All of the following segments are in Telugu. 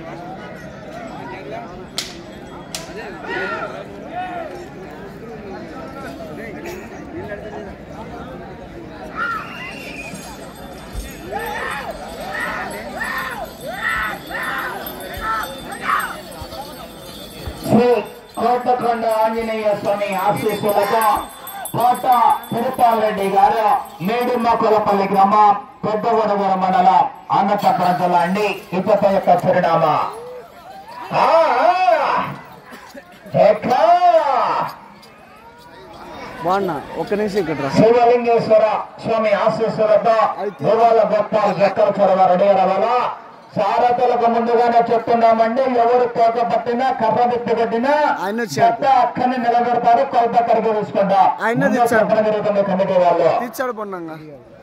శ్రీ కోటకొండ ఆంజనేయ స్వామి ఆశీస్సులతో కోట తిరుపాలరెడ్డి గారు మేడుమ్మ కులపల్లి గ్రామం పెద్దగొడగూర మండలం అన్నచక్రం జిల్లా అండి ఇతత యొక్క చిరునామా ఆ, ఆ, ఎట్లా? బాగున్నా ఒక్క నిమిషం ఇక్కడ రా శివలింగేశ్వర స్వామి ఆశీస్సులతో దేవాల గోపాల్ జక్కల చొరవ రెడీ వల్ల సారథులకు ముందుగానే చెప్తున్నామండి ఎవరు తోక పట్టినా కర్ర విప్పి కొట్టినా ఆయన వచ్చాడు. చెత్త అక్కడిని నిలబెడతారు కొలత కడిగి తీసుకుంటాం ఆయన ముందు తెచ్చాడు. చెప్పడం జరుగుతుంది కమిటీ వాళ్ళు తీర్చాడు పొన్నంగా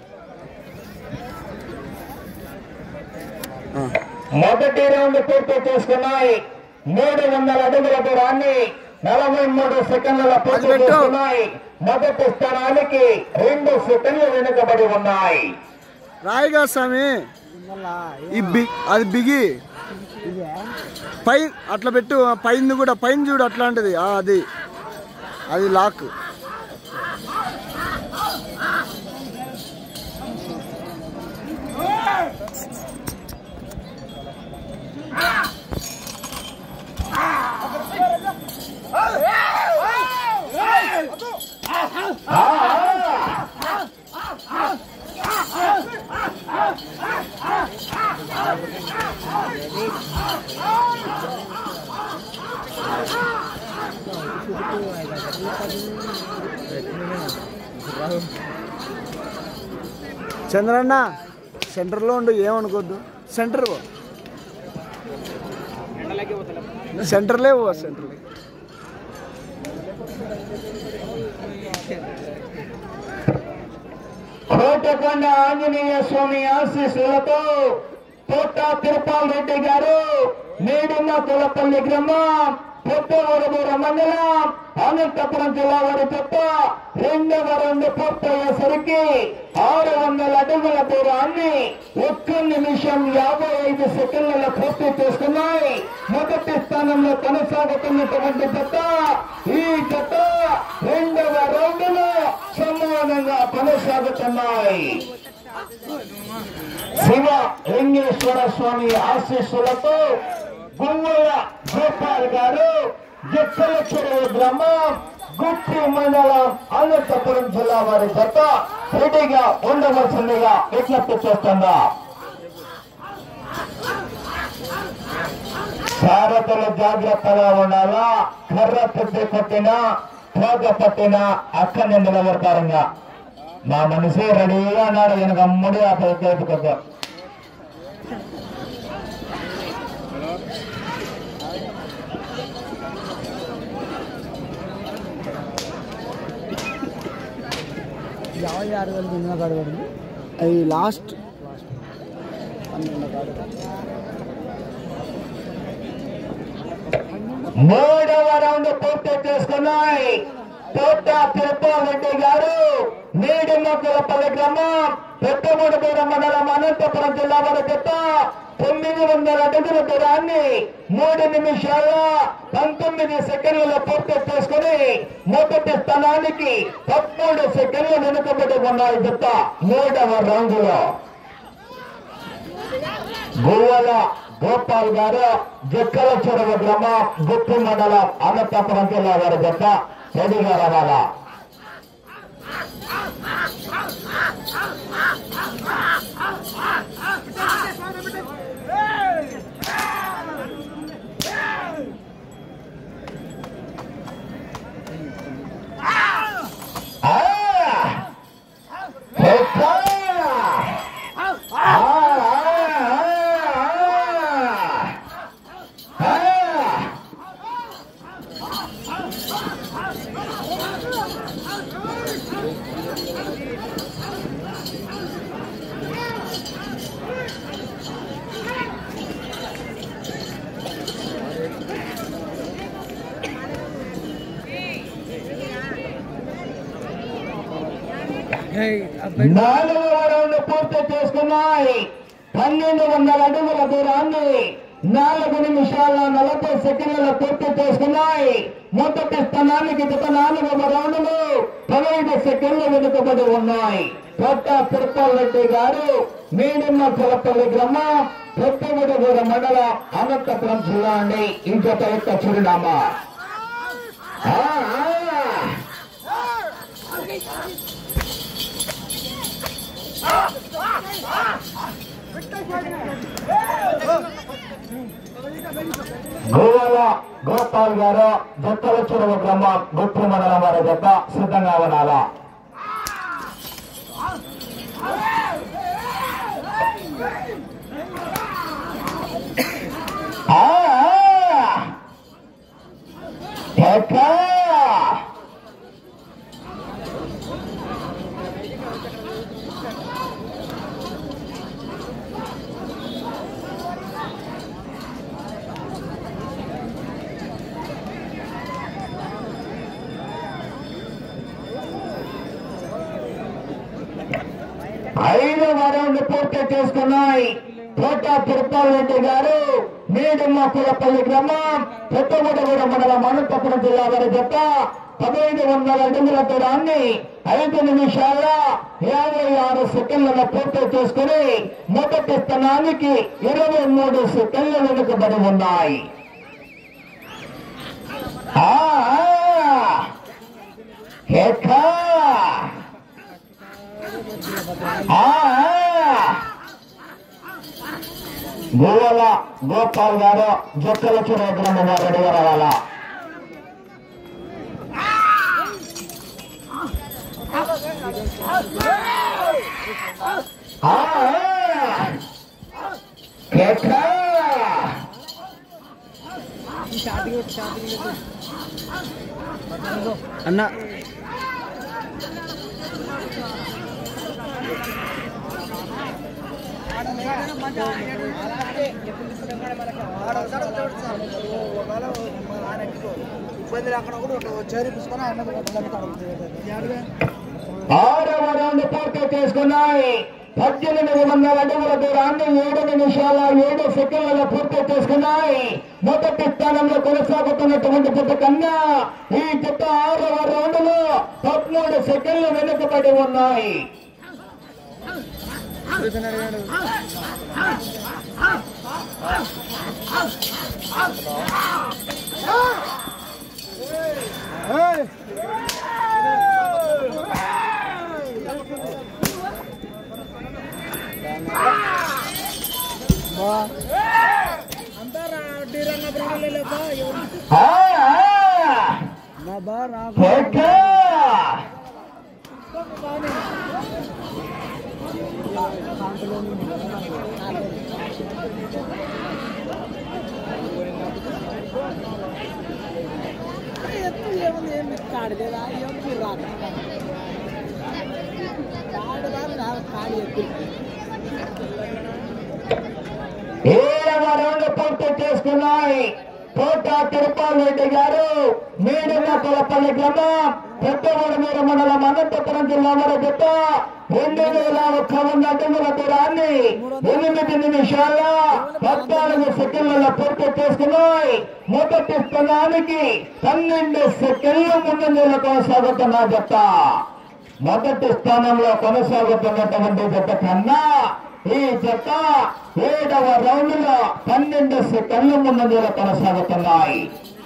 మొదటి రౌండ్ పూర్తి చేసుకున్నాయి మూడు వందల అడుగుల దూరాన్ని నలభై మూడు సెకండ్ల పూర్తి అది పెట్టు. చేసుకున్నాయి మొదటి స్థానానికి రెండు సెకండ్లు వెనుకబడి ఉన్నాయి రాయిగా స్వామి ఈ బి అది బిగి పై అట్లా పెట్టు పైన కూడా పైన చూడు అట్లాంటిది ఆ, అది అది లాక్ చంద్రన్న సెంటర్లో ఉండు ఏమనుకోద్దు సెంటర్ పో. సెంటర్లే పో సెంటర్లే కోటకొండ ఆంజనేయ స్వామి ఆశీస్సులతో తోట తిరుపాల్ రెడ్డి గారు మేడున్న కులపల్లి గ్రామం పెద్దవరమూర మండలం అనంతపురం జిల్లా వారి తప్ప రెండవ రెండు పూర్తయ్యేసరికి ఆరు వందల అడుగుల దూరాన్ని ఒక్క నిమిషం యాభై ఐదు సెకండ్లలో పూర్తి చేసుకున్నాయి మొదటి స్థానంలో కొనసాగుతున్నటువంటి జత ఈ జత రెండవ రౌండ్లో సమానంగా కొనసాగుతున్నాయి శివ లింగేశ్వర స్వామి ఆశీస్సులతో గుమ్మల గోపాల్ గారు జక్కల చెరువు గ్రామం గుట్టి మండలం అనంతపురం జిల్లా వారి జత రెడీగా ఉండవలసిందిగా విజ్ఞప్తి చేస్తుందా సారథులు జాగ్రత్తగా ఉండాలా కర్ర పుట్టి కొట్టినా తోక పట్టినా అక్కడనే నిలబడతారంగా మా మనిషి రెడీగా అన్నాడు ఈయనకు అమ్ముడు ఆ పైకి అది లాస్ట్ మూడవ రౌండ్ పూర్తి చేసుకున్నాయి తోట తిరుపారెడ్డి గారు నీడి మొక్కలపల్లి గ్రామం పెద్దమూడుగూడ మండలం అనంతపురం జిల్లా వారి జత తొమ్మిది వందల అడుగుల దూరాన్ని మూడు నిమిషాల పంతొమ్మిది సెకండ్లలో పూర్తి చేసుకుని మొదటి స్థానానికి పదమూడు సెకండ్లు వెనుకబడి ఉన్నాయి జత మూడవ రౌండ్లో గువ్వల గోపాల్ గారు జక్కల చెరువు గ్రామం గుప్పి మండలం అనంతపురం జిల్లా వారి జత రెడీగా రావాలా ఆ! ఎట్లా? ఆ, ఆ, ఆ, ఆ. ఆ. నాలుగవ రౌండ్ పూర్తి చేసుకున్నాయి పన్నెండు వందల అడుగుల దూరాన్ని నాలుగు నిమిషాల నలభై సెకండ్ల పూర్తి చేసుకున్నాయి మొదటి స్థానానికి గత నాలుగవ రౌండ్లు పదహైదు సెకండ్లు వెనుకబడి ఉన్నాయి కొత్త తిరుపతి రెడ్డి గారు మేడమ్మ కొలపల్లి గ్రామం పెద్దగుడగూడ మండలం అనంతపురం జిల్లా అండి ఈ జత యొక్క చిరునామా ఆ, ఆ. గోవాల గోపాల్ గారు జత్తల చెరువు గ్రామం గుత్తి మండలం వారి జత సిద్ధంగా ఉండాలా ఆ, ఆ. ఎక్కా. ఐదవ రౌండ్ పూర్తి చేసుకున్నాయి కోట తిరుపతి రెడ్డి గారు మేడమ్మ కులపల్లి గ్రామం పెద్దగూడగూడ మండలం అనంతపురం జిల్లా వారి జత పదహైదు వందల అడుగుల దూరాన్ని ఐదు నిమిషాల యాభై ఆరు సెకండ్లలో పూర్తి చేసుకుని మొదటి స్థానానికి ఇరవై మూడు సెకండ్లు వెనుకబడి ఉన్నాయి ఆ, ఆ. ఎక్కా. ఆ, ఆ. గోవాల గోపాల్ గారు జొక్కల చూడగ్రహం వారు రెడీగా రావాలా ఆ, ఆ. కేకా. అన్న ఇబ్బంది లేకుండా కూడా ఒక చేరిపించుకొని ఆయన ఆరవ రౌండ్ పూర్తి చేసుకున్నాయి పద్దెనిమిది వందల అడుగుల దూరాన్ని ఏడు నిమిషాల ఏడు సెకండ్లలో పూర్తి చేసుకున్నాయి మొదటి స్థానంలో కొనసాగుతున్నటువంటి జత కన్నా ఈ జత ఆరవ రౌండ్ లో పదమూడు సెకండ్లు వెనుకబడి ఉన్నాయి ఆ, ఆ. నా బా నాకు కేకా. ఎత్తు ఏముంది ఏమి కాడలేదా ఏమి రాదు కాడదా కాడి ఎత్తు ఏడవ రౌండ్ పూర్తి చేసుకున్నాయి కోట తిరుపాల్ రెడ్డి గారు మేడల కొలపల్లి గ్రామం పెద్దవాడ మీద మండలం అనంతపురం జిల్లా వారి జత రెండు వేల ఒక్క వంద అడుగుల దూరాన్ని ఎనిమిది నిమిషాల పద్నాలుగు సెకండ్లలో పూర్తి చేసుకున్నాయి మొదటి స్థానానికి పన్నెండు సెకండ్లు ముందంజలో కొనసాగుతున్న జత మొదటి స్థానంలో కొనసాగుతున్నటువంటి జత కన్నా ఈ జత ఏడవ రౌండ్ లో పన్నెండు సెకండ్ల ముందంజలో కొనసాగుతున్నాయి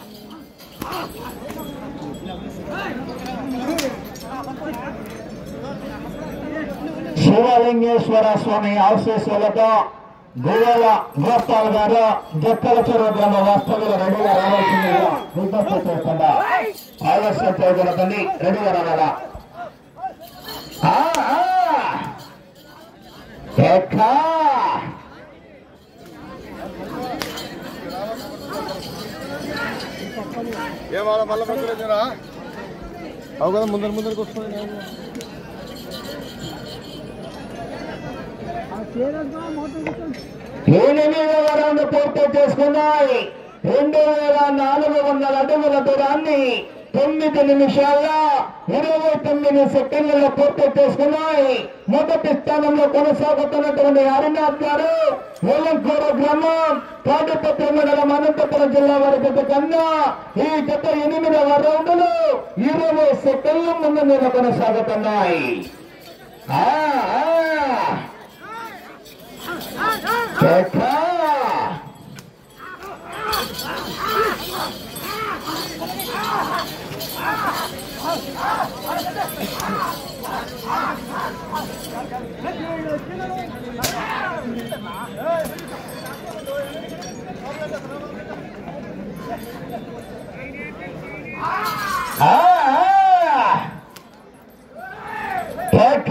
శివలింగేశ్వర స్వామి ఆశీస్సులతో గువ్వల గోపాల్ గారు జక్కల చెరువు గ్రామ వాస్తవులు రెడీగా రావాల్సిందిగా విజ్ఞప్తి చేస్తుందా ఆలస్యం చేయకూడదండి రెడీగా రావాలా ఆ, ఆ. ఎక్కా. ఏం వాళ్ళ మళ్ళీ పక్కన వచ్చినా అవు కదా ముందర ముందరికి వస్తుంది ఎనిమిదవ రౌండ్ పూర్తి చేసుకున్నాయి రెండు వేల నాలుగు వందల అడుగుల దూరాన్ని తొమ్మిది నిమిషాల ఇరవై తొమ్మిది సెకండ్లలో పూర్తి చేసుకున్నాయి మొదటి స్థానంలో కొనసాగుతున్నటువంటి హరినాథ్ గారు వేలంకూర గ్రామం తాడిపత్రి మండలం అనంతపురం జిల్లా వారి జత కన్నా ఈ జత ఎనిమిదవ రౌండ్లు ఇరవై సెకండ్ల ముందు మీద కొనసాగుతున్నాయి ఆ, ఆ. కేక. ఆ, ఆ. కేక.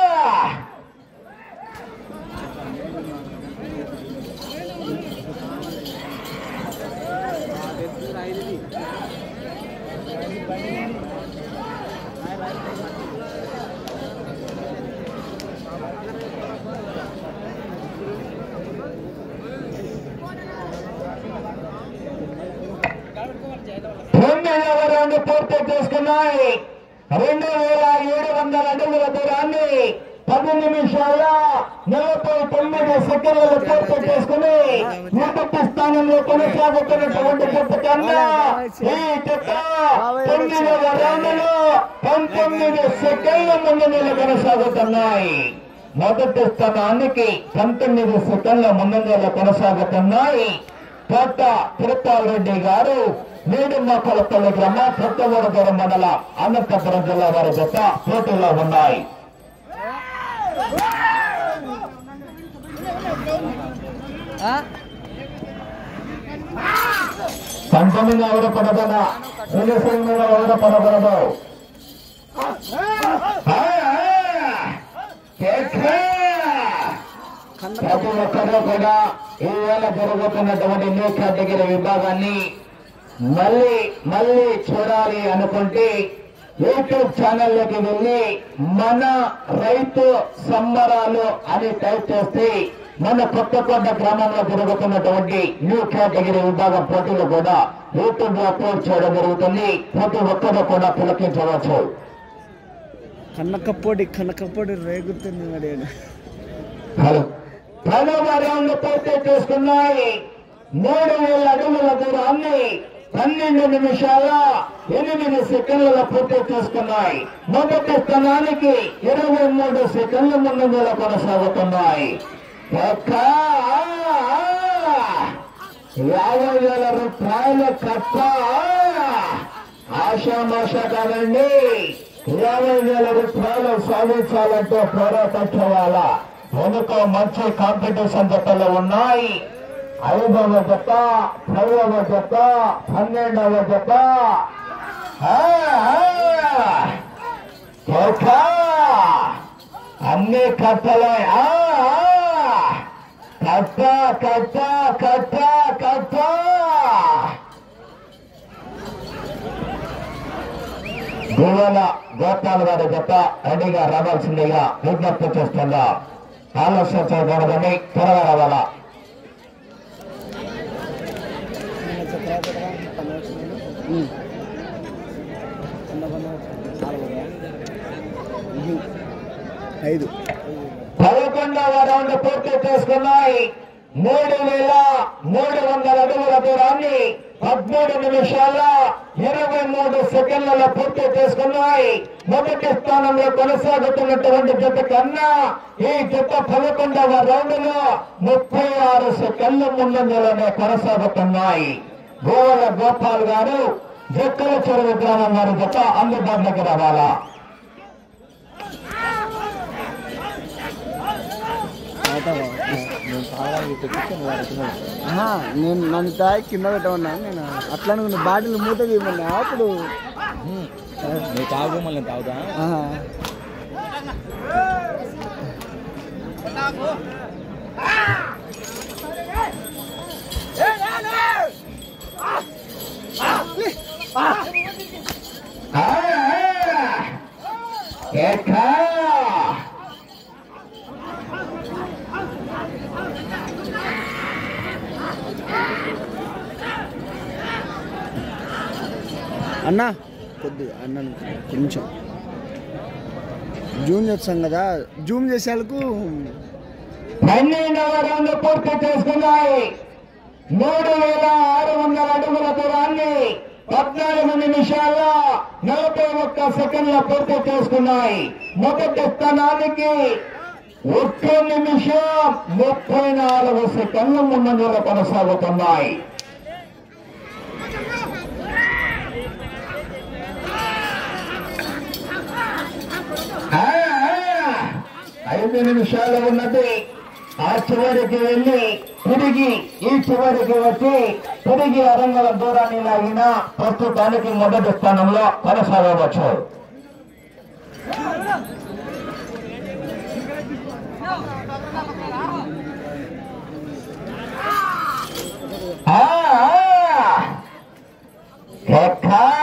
తొమ్మిదవ రౌండ్ పూర్తి చేసుకున్నాయి రెండు వేల ఏడు వందల అడుగుల దూరాన్ని పది నిమిషాల నలభై తొమ్మిది సెకండ్లు పూర్తి చేసుకుని మొదటి స్థానంలో కొనసాగుతున్నటువంటి జట్టు కన్నా ఈ జట్టు తొమ్మిదవ రౌండ్లో పంతొమ్మిది సెకండ్ల ముందు నీళ్ళు కొనసాగుతున్నాయి మొదటి స్థానానికి పంతొమ్మిది సెకండ్ల ముందంజలో కొనసాగుతున్నాయి కోట తిరుపాల్ రెడ్డి గారు నేడున్న కొలపల్లి గ్రామ కొత్తవరదూరం మండల అనంతపురం జిల్లా వారి జత పోటీలో ఉన్నాయి పంతొమ్మిది ఎవరు పడదనా రెండు సంఘంలో ఎవరు పడకూడదు ఆ, ఆ, కేకే. ప్రతి ఒక్కరూ కూడా ఈవేళ జరుగుతున్నటువంటి న్యూ కేటగిరీ విభాగాన్ని మళ్ళీ మళ్ళీ చూడాలి అనుకుంటే యూట్యూబ్ ఛానల్లోకి వెళ్ళి మన రైతు సంబరాలు అని టైప్ చేస్తే మన కొత్తకొండ గ్రామంలో జరుగుతున్నటువంటి న్యూ కేటగిరీ విభాగం పోటీలు కూడా యూట్యూబ్ లో అప్లోడ్ చేయడం జరుగుతుంది ప్రతి ఒక్కరు కూడా తిలకించవచ్చు కన్నకపోడి కన్నకపోడి రేగుతుంది మరి అని. హలో పదవ రౌండ్ పూర్తి చేసుకున్నాయి మూడు వేల అడుగుల దూరాన్ని పన్నెండు నిమిషాల ఎనిమిది సెకండ్లలో పూర్తి చేసుకున్నాయి మొదటి స్థానానికి ఇరవై మూడు సెకండ్ల ముందు మీద కొనసాగుతున్నాయి ఒక్క యాభై వేల రూపాయల కట్ట ఆషామాష కాదండి యాభై వేల రూపాయలు సాధించాలంటే పోరాటం చేయాలా వెనుక మంచి కాంపిటీషన్ జతలు ఉన్నాయి ఐదవ జత పదవ జత పన్నెండవ జత ఆ, ఆ. కేక. అన్ని కట్టలే ఆ, ఆ. కట్ట కట్ట కట్ట కట్ట గువ్వల గోపాల్ గారి జత రెడీగా రావాల్సిందిగా విజ్ఞప్తి చేస్తుందా ఆలస్యం చేయకూడదని త్వరగా రావాలా ఉమ్. చిన్న పని నాలుగు ఇది ఐదు పదకొండవ రౌండ్ పూర్తి చేసుకున్నాయి మూడు వేల మూడు వందల అడుగుల దూరాన్ని పదమూడు నిమిషాల ఇరవై మూడు సెకండ్లలో పూర్తి చేసుకున్నాయి మొదటి స్థానంలో కొనసాగుతున్నటువంటి జత కన్నా ఈ జత పదకొండవ రౌండ్ లో ముప్పై ఆరు సెకండ్ల ముందంజలోనే కొనసాగుతున్నాయి గోవల గోపాల్ గారు జక్కల చెరువు గ్రామం వారి జత అందుబాటులోకి రావాలా ఆహా, నేను నన్ను తాగి కింద పెట్టమన్నా నేను అట్లా అనుకున్నా బాటిల్ మూత తీయమన్నా అప్పుడు నువ్వు తాగు మళ్ళీ తాగుతా ఆహా. ఏకా అన్నా కొద్దిగా అన్నాను కొంచెం జూమ్ చేస్తాం కదా జూమ్ చేసేందుకు పన్నెండవ రౌండ్ పూర్తి చేసుకున్నాయి మూడు వేల ఆరు వందల అడుగుల దూరాన్ని పద్నాలుగు నిమిషాల్లో నలభై ఒక్క సెకండ్ల పూర్తి చేసుకున్నాయి మొదటి స్థానానికి ఒక్క నిమిషం ముప్పై నాలుగు సెకండ్ల ముందంజలో కొనసాగుతున్నాయి ఆ, ఆ, ఐదు నిమిషాలు ఉన్నది ఆ చివరికి వెళ్ళి తిరిగి ఈ చివరికి వచ్చి తిరిగి అరంగల దూరాన్ని లాగిన ప్రస్తుతానికి మొదటి స్థానంలో కొనసాగవచ్చు ఆ, ఆ. ఎక్కా.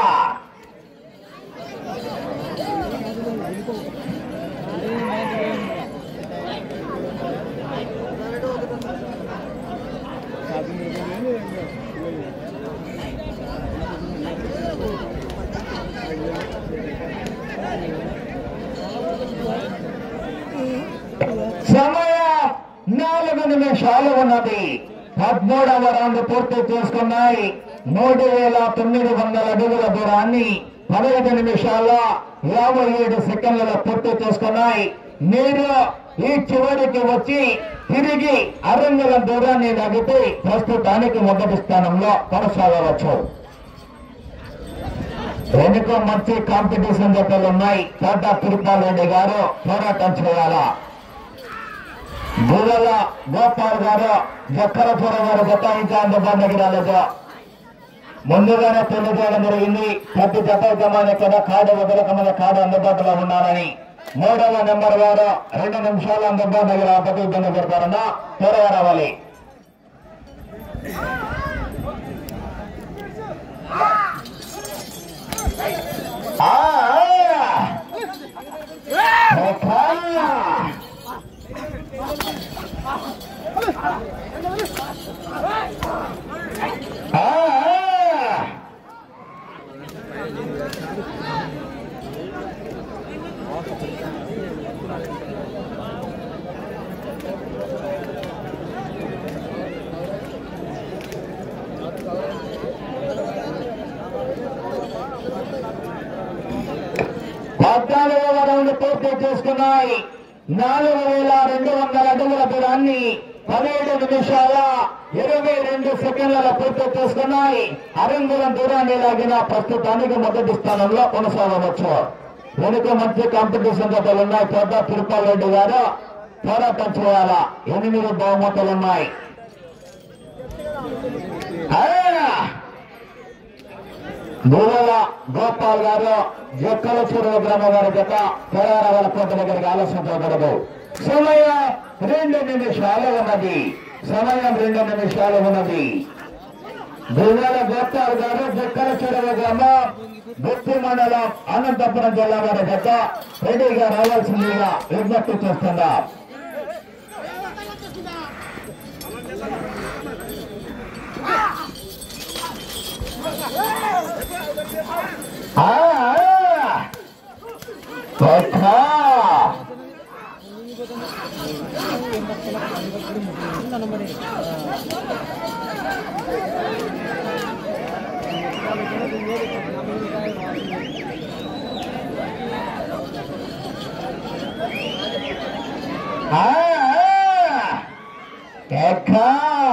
సమయం నాలుగు నిమిషాలు ఉన్నది పదమూడవ రౌండ్ పూర్తి చేసుకున్నాయి మూడు వేల తొమ్మిది వందల అడుగుల దూరాన్ని పదహైదు నిమిషాల్లో యాభై ఏడు సెకండ్లలో పూర్తి చేసుకున్నాయి మీరు ఈ చివరికి వచ్చి తిరిగి అరంగుల దూరాన్ని లాగితే ప్రస్తుతానికి మొదటి స్థానంలో కొనసాగవచ్చు వెనుక మంచి కాంపిటీషన్ జతలు ఉన్నాయి కోట తిరుపాల్ రెడ్డి గారు పోరాటం చేయాలా గుళ్ళల గోపాల్ గారు జక్కరపుర గారు జత ఇంకా అందుబాటులోకి రాలేదు ముందుగానే తెలియజేయడం జరిగింది ప్రతి జత యజమాని కూడా కార్డు వదలకమైన కార్డు అందుబాటులో ఉన్నారని మూడవ నెంబర్ వారు రెండు నిమిషాలు అందుబాటులోకి రాకపోతే ఇబ్బంది పడతారన్నా త్వరగా రావాలి ఆ, ఆ. ఎక్కా. ఆ, ఆ. పద్నాలుగవ రౌండ్ పూర్తి చేసుకున్నాయి నాలుగు వేల రెండు వందల అడుగుల దూరాన్ని పదిహేడు నిమిషాల ఇరవై రెండు సెకండ్ల పూర్తి చేసుకున్నాయి అరంగుల దూరాన్ని లాగిన ప్రస్తుతానికి మొదటి స్థానంలో కొనసాగవచ్చు వెనుక మంచి కాంపిటీషన్ జతలు ఉన్నాయి చోట తిరుపతి రెడ్డి గారు పోరాటం చేయాలా ఎనిమిది బహుమతులు ఉన్నాయి ఆ! దూరల గోపాల్ గారు జక్కల చెరువు గ్రామ వారి జత పెరారవల కోట దగ్గరికి ఆలోచించకూడదు సమయం రెండు నిమిషాలు ఉన్నది సమయం రెండు నిమిషాలు ఉన్నది దూరల గోపాల్ గారు జక్కల చెరువు గ్రామం గుత్తి మండలం అనంతపురం జిల్లా వారి జత రెడీగా రావాల్సిందిగా విజ్ఞప్తి చేస్తున్నారు ఆ, ఆ. ఎక్కా. ఆ, ఆ. ఎక్కా.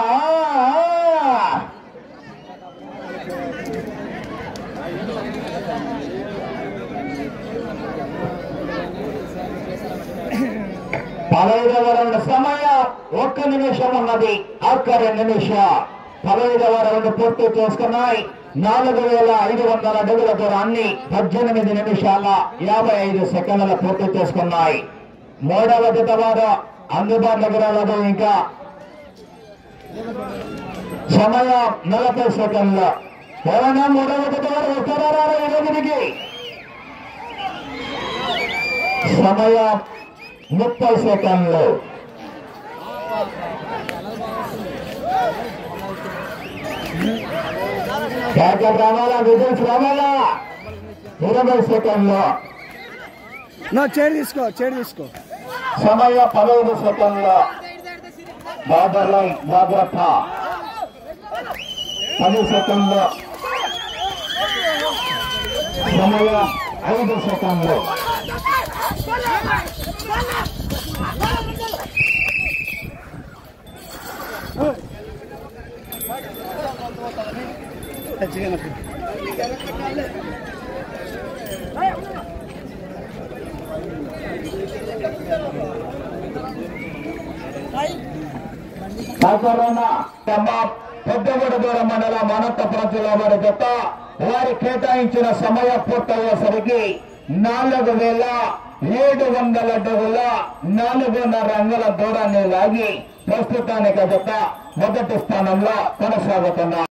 పదహైదవ రౌండ్ సమయం ఒక్క నిమిషం ఉన్నది ఒక్క రెండు నిమిషం పదహైదవ రౌండ్ పూర్తి చేసుకున్నాయి నాలుగు వేల ఐదు వందల అడుగుల దూరాన్ని పద్దెనిమిది నిమిషాల యాభై ఐదు సెకండ్ల పూర్తి చేసుకున్నాయి మూడవ జత వారు అందుబాటులోకి రాలేదు ఇంకా సమయం నలభై సెకండ్లు ఎవరైనా మూడవ జత వారు వస్తారా రారా ఈ రోజుకి సమయం ముప్పై సెకండ్లు కేకలు రావాలా విజిల్స్ రావాలా ఇరవై సెకండ్లు నా చైర్ తీసుకో చైర్ తీసుకో సమయ పదహైదు సెకండ్లు బార్డర్ లైన్ జాగ్రత్త పది సెకండ్లు సమయం ఐదు సెకండ్లు సాధారణ పెద్దగూడదూర మండలం అనంతపురం జిల్లా వారి జత వారి కేటాయించిన సమయం పూర్తయ్యేసరికి నాలుగు వేల ఏడు వందల అడుగుల నాలుగున్నర అంగుల దూరాన్ని లాగి ప్రస్తుతానికి జత మొదటి స్థానంలో కొనసాగుతున్నారు